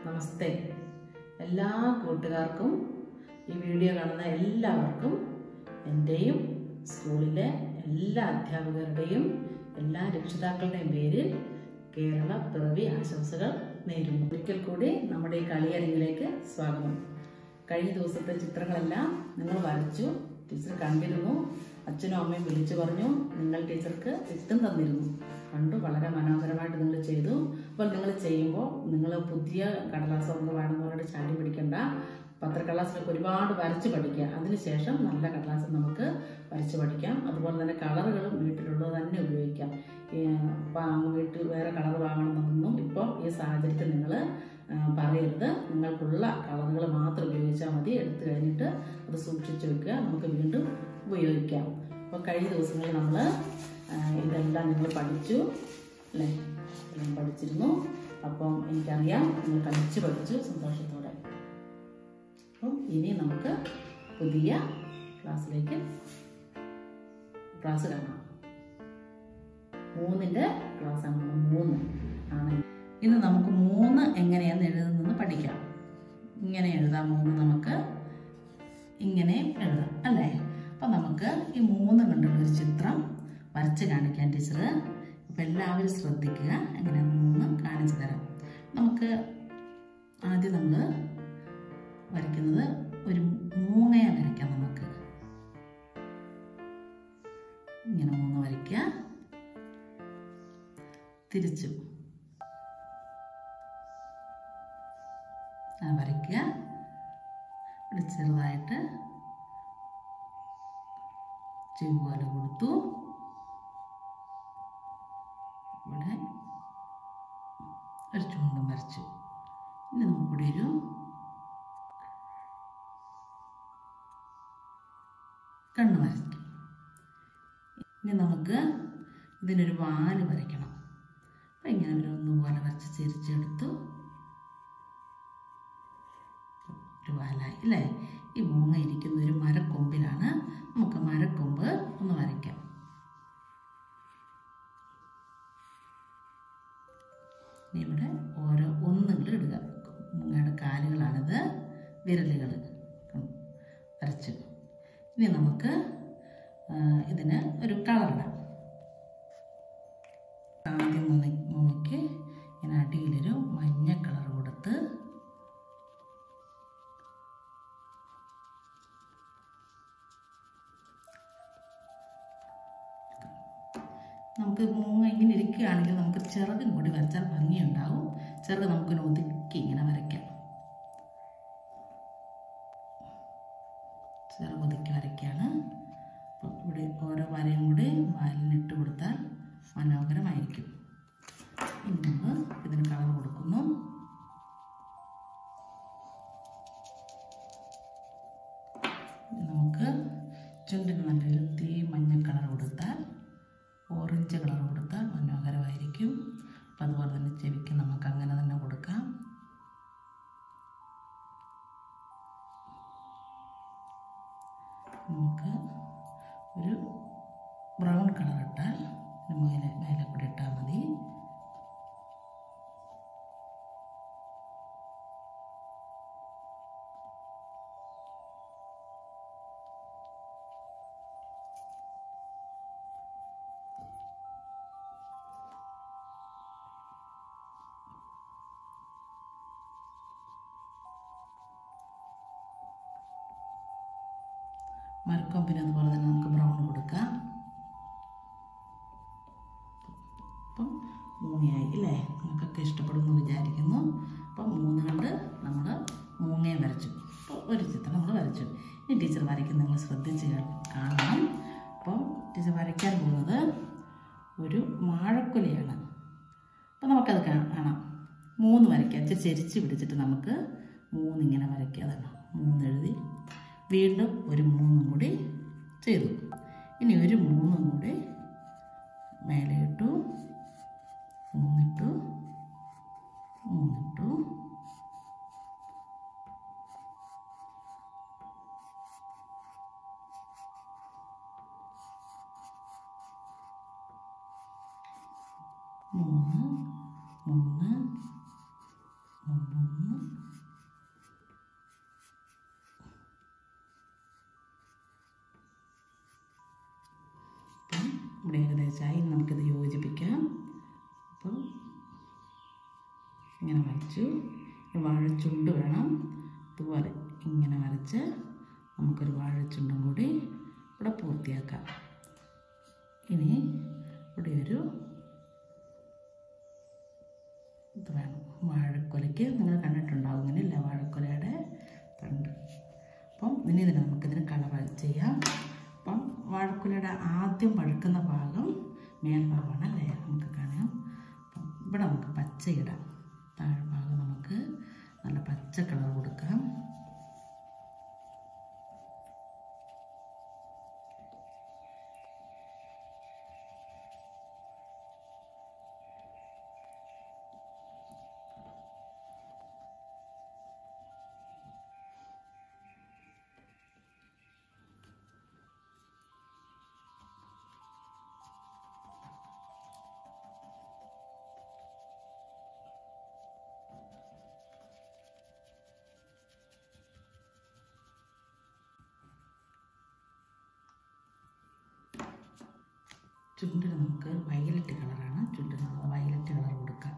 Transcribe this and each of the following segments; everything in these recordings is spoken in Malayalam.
നമസ്തേ എല്ലാ കൂട്ടുകാർക്കും ഈ വീഡിയോ കാണുന്ന എല്ലാവർക്കും എൻ്റെയും സ്കൂളിലെ എല്ലാ അധ്യാപകരുടെയും എല്ലാ രക്ഷിതാക്കളുടെയും പേരിൽ കേരള പിറവി ആശംസകൾ നേരുന്നു ഒരിക്കൽ കൂടി നമ്മുടെ ഈ കളിയരങ്ങിലേക്ക് സ്വാഗതം കഴിഞ്ഞ ദിവസത്തെ ചിത്രങ്ങളെല്ലാം നിങ്ങൾ വരച്ചു ടീച്ചർ കണ്ടിരുന്നു അച്ഛനും അമ്മയും വിളിച്ചു പറഞ്ഞു നിങ്ങൾ ടീച്ചർക്ക് ഇഷ്ടം തന്നിരുന്നു കണ്ടു വളരെ മനോഹരമായിട്ട് നിങ്ങൾ ചെയ്തു അപ്പോൾ നിങ്ങൾ ചെയ്യുമ്പോൾ നിങ്ങൾ പുതിയ കടലാസൊക്കെ വേണമെന്ന് പറഞ്ഞിട്ട് ചാടി പിടിക്കണ്ട പത്രക്കടലാസിലൊക്കെ ഒരുപാട് വരച്ച് പഠിക്കുക അതിനുശേഷം നല്ല കടലാസ് നമുക്ക് വരച്ച് പഠിക്കാം അതുപോലെ തന്നെ കളറുകളും വീട്ടിലുള്ളത് തന്നെ ഉപയോഗിക്കാം ഈ, പ- വീട്ടിൽ വേറെ കളർ വാങ്ങണമെന്നൊന്നും ഇപ്പോൾ ഈ സാഹചര്യത്തിൽ നിങ്ങൾ പറയരുത് നിങ്ങൾക്കുള്ള കളറുകൾ മാത്രം ഉപയോഗിച്ചാൽ മതി എടുത്തു കഴിഞ്ഞിട്ട് അത് സൂക്ഷിച്ച് വെക്കുക നമുക്ക് വീണ്ടും ഉപയോഗിക്കാം അപ്പോൾ കഴിഞ്ഞ ദിവസങ്ങളിൽ നമ്മൾ ഇതെല്ലാം നിങ്ങൾ പഠിച്ചു അല്ലേ എല്ലാം പഠിച്ചിരുന്നു അപ്പം എനിക്കറിയാം നിങ്ങൾ കളിച്ച് പഠിച്ചു സന്തോഷത്തോടെ അപ്പം ഇനി നമുക്ക് പുതിയ ക്ലാസ്സിലേക്ക് ക്ലാസ് കാണാം മൂന്നിൻ്റെ ക്ലാസ്സാണ് മൂന്ന് ആണ് ഇന്ന് നമുക്ക് മൂന്ന് എങ്ങനെയാന്ന് എഴുതുന്നത് പഠിക്കാം ഇങ്ങനെ എഴുതാം മൂന്ന് നമുക്ക് ഇങ്ങനെ എഴുതാം അല്ലേ അപ്പം നമുക്ക് ഈ മൂന്ന് കണ്ടുള്ള ഒരു ചിത്രം വരച്ച് കാണിക്കാൻ ടീച്ചർ അപ്പം എല്ലാവരും ശ്രദ്ധിക്കുക എങ്ങനെ മൂന്ന് കാണിച്ചു തരാം നമുക്ക് ആദ്യം നമ്മൾ വരയ്ക്കുന്നത് ഒരു മൂങ്ങയെ വരയ്ക്കാം നമുക്ക് ഇങ്ങനെ മൂന്ന് വരയ്ക്കുക തിരിച്ചു ആ വരയ്ക്കുക ഇവിടെ ചെറുതായിട്ട് ചെവ് പോലെ കൊടുത്തു ഇവിടെ ഒരു ചുണ്ടും വരച്ചു ഇനി നമുക്കിവിടെ ഒരു കണ്ണ് വരയ്ക്കും ഇനി നമുക്ക് ഇതിനൊരു വാല് വരയ്ക്കണം അപ്പം ഇങ്ങനെ ഒരു ഒന്നുപോലെ വരച്ച് ചിരിച്ചെടുത്തു ഒരു വാലായി അല്ലേ ഈ മൂങ്ങ ഇരിക്കുന്ന ഒരു മരക്കൊമ്പിലാണ് നമുക്ക് മരക്കൊമ്പ് ഒന്ന് വരയ്ക്കാം ഇനി ഇവിടെ ഓരോ ഒന്നുകൾ ഇടുക മൂങ്ങയുടെ കാലുകളാണിത് വിരലുകൾ വരച്ചു ഇനി നമുക്ക് ആ, ഇതിന് ഒരു കളറിടാം ആദ്യം മൂന്ന് മൂങ്ങയ്ക്ക് ഇങ്ങനെ അടിയിലൊരു മഞ്ഞ കളർ കൊടുത്ത് നമുക്ക് മൂങ്ങ ഇങ്ങനെ ഇരിക്കുകയാണെങ്കിൽ നമുക്ക് ചിറകും കൂടി വരച്ചാൽ ഭംഗിയുണ്ടാവും ചിറക് നമുക്കൊരു ഒതുക്കി ഇങ്ങനെ വരയ്ക്കാം ചിറക് ഒതുക്കി വരയ്ക്കുകയാണ് അപ്പം ഇവിടെ ഓരോ വരയും കൂടി വാലിനിട്ട് കൊടുത്താൽ മനോഹരമായിരിക്കും ഇനി നമ്മൾ ഇതിന് കളർ കൊടുക്കുന്നു ഇനി നമുക്ക് ചുണ്ടിന് നല്ലൊരു തീ മഞ്ഞ കളർ കൊടുത്താൽ ഓറഞ്ച് കളർ കൊടുത്താൽ മനോഹരമായിരിക്കും അപ്പം അതുപോലെ തന്നെ ചെവിക്ക് നമുക്ക് അങ്ങനെ തന്നെ കൊടുക്കാം നമുക്ക് ഒരു ബ്രൗൺ കളർ ഇട്ടാൽ മേലെ മേലെ കൂടി ഇട്ടാൽ മതി മരക്കൊമ്പിന് അതുപോലെ തന്നെ നമുക്ക് ബ്രൗൺ കൊടുക്കാം അപ്പം മൂങ്ങയായി അല്ലേ നിങ്ങൾക്കൊക്കെ ഇഷ്ടപ്പെടുമെന്ന് വിചാരിക്കുന്നു അപ്പം മൂന്ന് കണ്ട് നമ്മൾ മൂങ്ങയെ വരച്ചു അപ്പോൾ ഒരു ചിത്രം നമ്മൾ വരച്ചു ഇനി ടീച്ചർ വരയ്ക്കുന്ന നിങ്ങൾ ശ്രദ്ധിച്ച് കേൾ- കാണണം അപ്പം ടീച്ചർ വരയ്ക്കാൻ പോകുന്നത് ഒരു വാഴക്കുലയാണ് അപ്പം നമുക്കത് കാ- കാണാം മൂന്ന് വരയ്ക്കാം ഇച്ചിരി ചെരിച്ച് പിടിച്ചിട്ട് നമുക്ക് മൂന്നിങ്ങനെ വരയ്ക്കുക അതാണ് മൂന്ന് എഴുതി വീണ്ടും ഒരു മൂന്നും കൂടി ചെയ്തു ഇനി ഒരു മൂന്നും കൂടി മേലെ ഇട്ടു മൂന്നിട്ടു മൂന്നിട്ടു മൂന്ന് മൂന്ന് ഒന്ന് അപ്പം ഇവിടെ ഏകദേശമായി നമുക്കിത് യോജിപ്പിക്കാം അപ്പം ഇങ്ങനെ വരച്ചു വാഴച്ചുണ്ട് വേണം ഇതുപോലെ ഇങ്ങനെ വരച്ച് നമുക്കൊരു വാഴച്ചുണ്ടും കൂടി ഇവിടെ പൂർത്തിയാക്കാം ഇനി ഇവിടെ ഒരു ഇത് വേണം വാഴക്കൊലയ്ക്ക് നിങ്ങൾ കണ്ടിട്ടുണ്ടാവും ഇങ്ങനെയല്ല വാഴക്കൊലയുടെ തണ്ട് അപ്പം ഇനി ഇതിന് നമുക്കിതിന് കളർ ചെയ്യാം അപ്പം വാഴക്കൊലയുടെ ആദ്യം പഴുക്കുന്ന ഭാഗം മേൽഭാഗമാണ് അല്ലേ നമുക്ക് കാണാം അപ്പം ഇവിടെ നമുക്ക് പച്ച ഇടാം താഴ്ഭാഗം നമുക്ക് നല്ല പച്ച കളർ കൊടുക്കാം ചുണ്ടിന് നമുക്ക് വയലറ്റ് കളറാണ് ചുണ്ടിന് വയലറ്റ് കളർ കൊടുക്കാം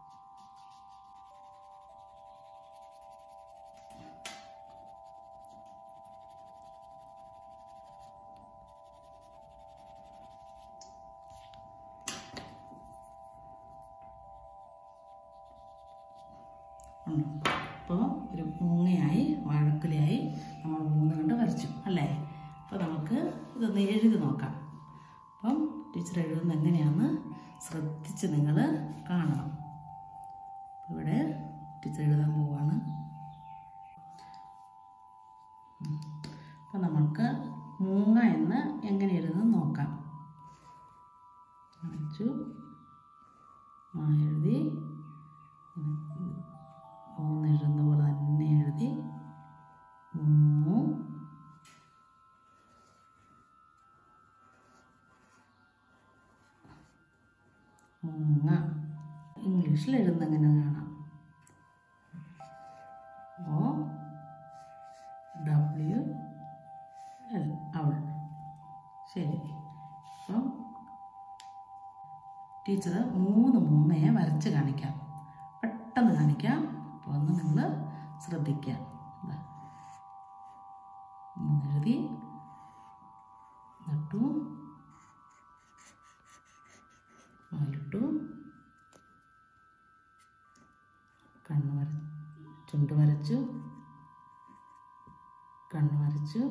അപ്പോൾ ഒരു മൂങ്ങയായി വാഴക്കുലയായി നമ്മൾ മൂന്ന് കണ്ട് വരച്ചു അല്ലേ അപ്പോൾ നമുക്ക് ഇതൊന്ന് എഴുതി നോക്കാം അപ്പം ടീച്ചർ എഴുതുന്നത് എങ്ങനെയാണെന്ന് ശ്രദ്ധിച്ച് നിങ്ങൾ കാണണം ഇവിടെ ടീച്ചർ എഴുതാൻ പോവാണ് അപ്പം നമ്മൾക്ക് മൂങ്ങ എന്ന് എങ്ങനെ എഴുതുന്നത് നോക്കാം വെച്ചു ആ എഴുതി മൂന്ന് എഴുതുന്ന പോലെ തന്നെ എഴുതി മൂ മൂങ്ങ ഇംഗ്ലീഷിൽ എഴുതുന്ന എങ്ങനെ കാണാം ഓ ഡബ്ല്യു എൽ അവൾ ശരി അപ്പം ടീച്ചർ മൂന്ന് മൂന്നയെ വരച്ച് കാണിക്കാം പെട്ടെന്ന് കാണിക്കാം അപ്പോൾ ഒന്ന് നിങ്ങൾ ശ്രദ്ധിക്കുക ഇതാ. മൂന്നെഴുതി നട്ടു നാലിട്ടു കണ്ണ് വര ചുണ്ട് വരച്ചു കണ്ണ് വരച്ചു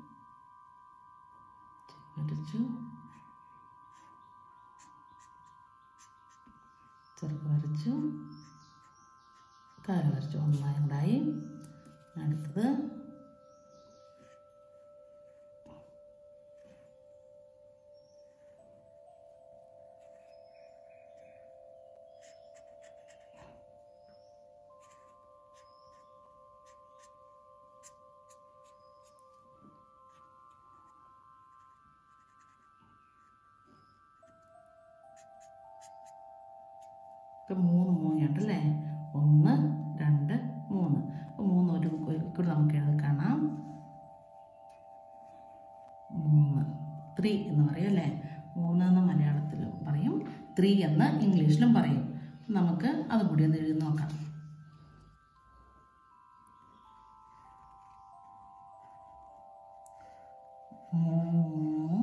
വരച്ചു ചെറുക്ക് വരച്ചു കാല് വരച്ചു ഒന്നായി ഉണ്ടായി അടുത്തത് ഇപ്പം മൂന്ന് മൂന്നുണ്ടല്ലേ ഒന്ന് രണ്ട് മൂന്ന് അപ്പോൾ മൂന്ന് ഒരു കൂടി നമുക്ക് എഴുതി കാണാം മൂന്ന് ത്രീ എന്ന് പറയും അല്ലേ മൂന്ന് എന്ന് മലയാളത്തിലും പറയും ത്രീ എന്ന് ഇംഗ്ലീഷിലും പറയും നമുക്ക് അതും കൂടി ഒന്ന് എഴുതി നോക്കാം മൂ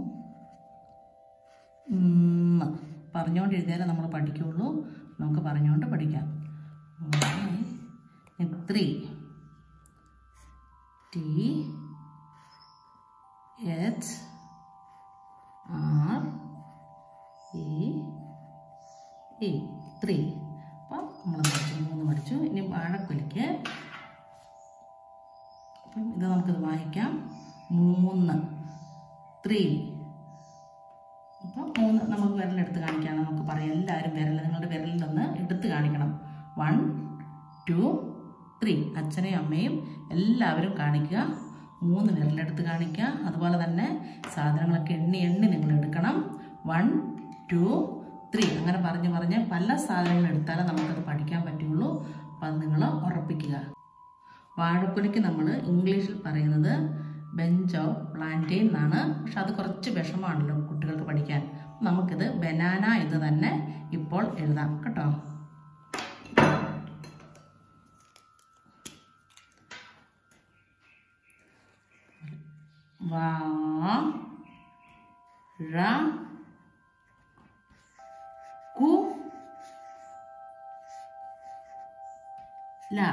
ഉം. പറഞ്ഞുകൊണ്ട് എഴുതിയാലേ നമ്മൾ പഠിക്കുള്ളൂ നമുക്ക് പറഞ്ഞുകൊണ്ട് പഠിക്കാം three T H R E E three അപ്പം നമ്മൾ പഠിച്ചു മൂന്ന് പഠിച്ചു ഇനി വാഴക്കൊലിക്ക് അപ്പം ഇത് നമുക്കിത് വായിക്കാം മൂന്ന് ത്രീ അപ്പോൾ മൂന്ന് നമുക്ക് വിരലെടുത്ത് കാണിക്കാം നമുക്ക് പറയാം എല്ലാവരും വിരൽ നിങ്ങളുടെ വിരലിൽ നിന്ന് എടുത്ത് കാണിക്കണം വൺ ടു ത്രീ അച്ഛനെയും അമ്മയും എല്ലാവരും കാണിക്കുക മൂന്ന് വിരലെടുത്ത് കാണിക്കുക അതുപോലെ തന്നെ സാധനങ്ങളൊക്കെ എണ്ണി എണ്ണി നിങ്ങൾ എടുക്കണം വൺ ടു ത്രീ അങ്ങനെ പറഞ്ഞ് പറഞ്ഞ് പല സാധനങ്ങൾ എടുത്താലേ നമുക്കത് പഠിക്കാൻ പറ്റുള്ളൂ അപ്പം അത് നിങ്ങൾ ഉറപ്പിക്കുക വാഴക്കുലയ്ക്ക് നമ്മൾ ഇംഗ്ലീഷിൽ പറയുന്നത് ബെഞ്ചോ പ്ലാന്റെയിൻ എന്നാണ് പക്ഷെ അത് കുറച്ച് വിഷമാണല്ലോ കുട്ടികൾക്ക് പഠിക്കാൻ നമുക്കിത് ബനാന എന്ന് തന്നെ ഇപ്പോൾ എഴുതാം കേട്ടോ വാ ഴ കു ല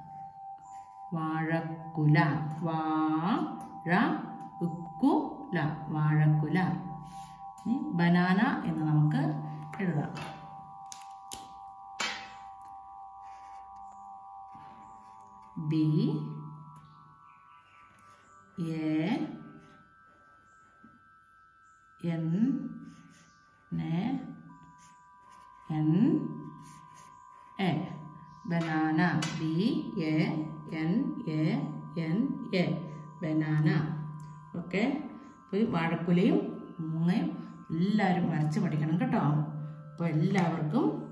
വാഴക്കുല വാഴ ഉക്കുല വാഴക്കുല ഇനി ബനാന എന്ന് നമുക്ക് എഴുതാം B A N N A banana B A N A N A banana okay അപ്പോൾ ഈ വാഴക്കുലയും മൂങ്ങയും എല്ലാവരും വരച്ച് പഠിക്കണം കേട്ടോ അപ്പോൾ എല്ലാവർക്കും